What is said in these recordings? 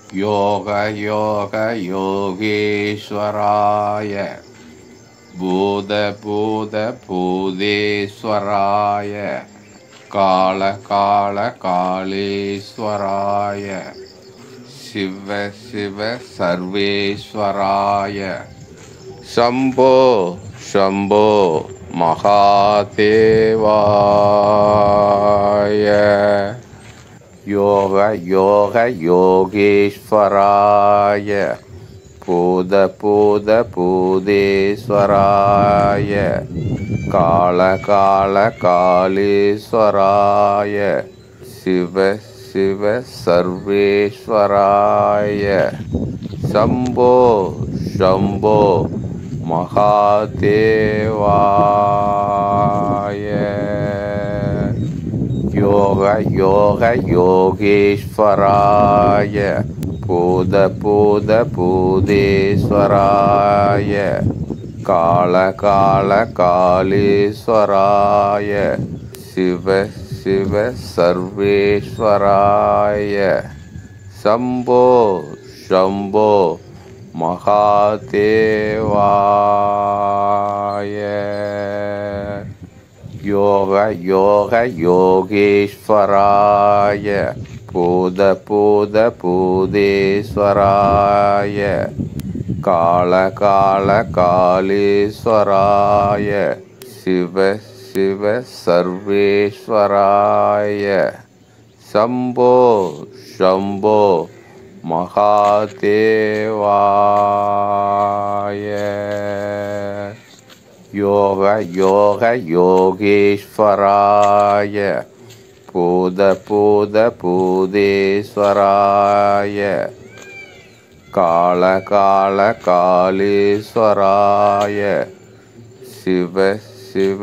யோக யோக யோகேஸ்வராய பூத பூத பூதேஸ்வராய கால கால காளேஸ்வராய சிவ சிவ சர்வேஸ்வராய சம்போ சம்போ மகாதேவாய யோக யோக யோகேஸ்வராய பூத பூத பூதேஸ்வராய கால கால காளீஸ்வராய சிவ சிவ சர்வேஸ்வராய சம்போ சம்போ மகாதேவாய யோக யோக யோகேஸ்வராய பூத பூத பூதேஸ்வராய கால கால காளீஸ்வராய சிவ சிவ சர்வேஸ்வராய சம்போ சம்போ மகாதேவாய யோக யோக யோகேஸ்வராய பூத பூத பூதேஸ்வராய கால கால காளீஸ்வராய சிவ சிவ சர்வேஸ்வராய சம்போ சம்போ மகாதேவாய யோக யோக யோகேஸ்வராய பூத பூத பூதேஸ்வராய கால கால காளீஸ்வராய சிவ சிவ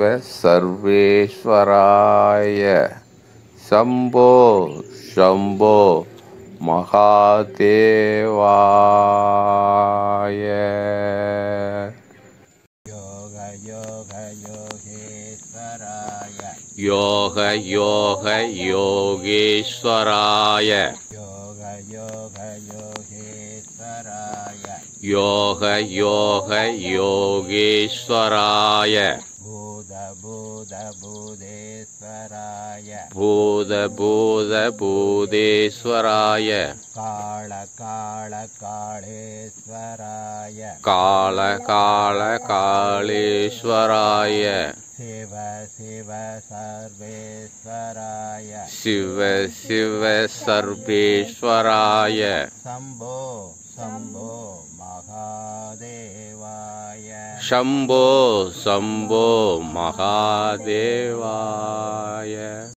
சர்வேஸ்வராய சம்போ சம்போ மகாதேவாய யோக யோக யோகேஸ்வராய யோக யோக யோகேஸ்வராய யோக யோக யோகேஸ்வராய யோக யோக யோகேஸ்வராய பூத பூத பூதேஸ்வராய பூத பூத பூதேஸ்வராய காள காள காளேஸ்வராய கால கால காளேஸ்வராய சிவ சிவ சர்வேஸ்வராய சிவ சிவ சர்வேஸ்வராய சம்போ சம்போ மகாதேவாய சம்போ சம்போ மகாதேவாய